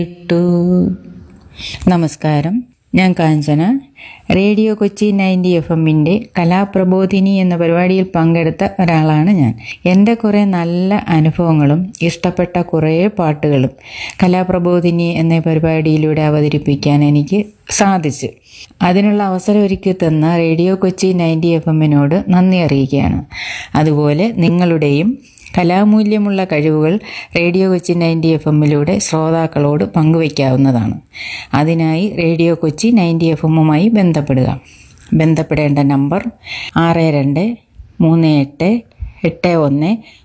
ഇട്ടു നമസ്കാരം ഞാൻ Kanchana radio Kochi ninety F എമ്മിൻ്റെ കലാപ്രബോധിനി എന്ന പരിപാടിയിൽ പങ്കെടുത്ത ഒരാളാണ് ഞാൻ എൻ്റെ കുറേ നല്ല അനുഭവങ്ങളും ഇഷ്ടപ്പെട്ട കുറേ പാട്ടുകളും കലാപ്രബോധിനി എന്ന പരിപാടിയിലൂടെ അവതരിപ്പിക്കാൻ എനിക്ക് സാധിച്ചു അതിനുള്ള അവസരം ഒരുക്കി തന്ന റേഡിയോ കൊച്ചി നയൻറ്റി എഫ് എമ്മിനോട് നന്ദി അറിയിക്കുകയാണ് അതുപോലെ നിങ്ങളുടെയും കലാമൂല്യമുള്ള കഴിവുകൾ റേഡിയോ കൊച്ചി നയൻറ്റി എഫ് എമ്മിലൂടെ ശ്രോതാക്കളോട് പങ്കുവയ്ക്കാവുന്നതാണ് അതിനായി റേഡിയോ കൊച്ചി നയൻറ്റി എഫ് എമ്മുമായി ബന്ധപ്പെടുക ബന്ധപ്പെടേണ്ട നമ്പർ ആറ് രണ്ട് മൂന്ന് എട്ട് എട്ട് ഒന്ന്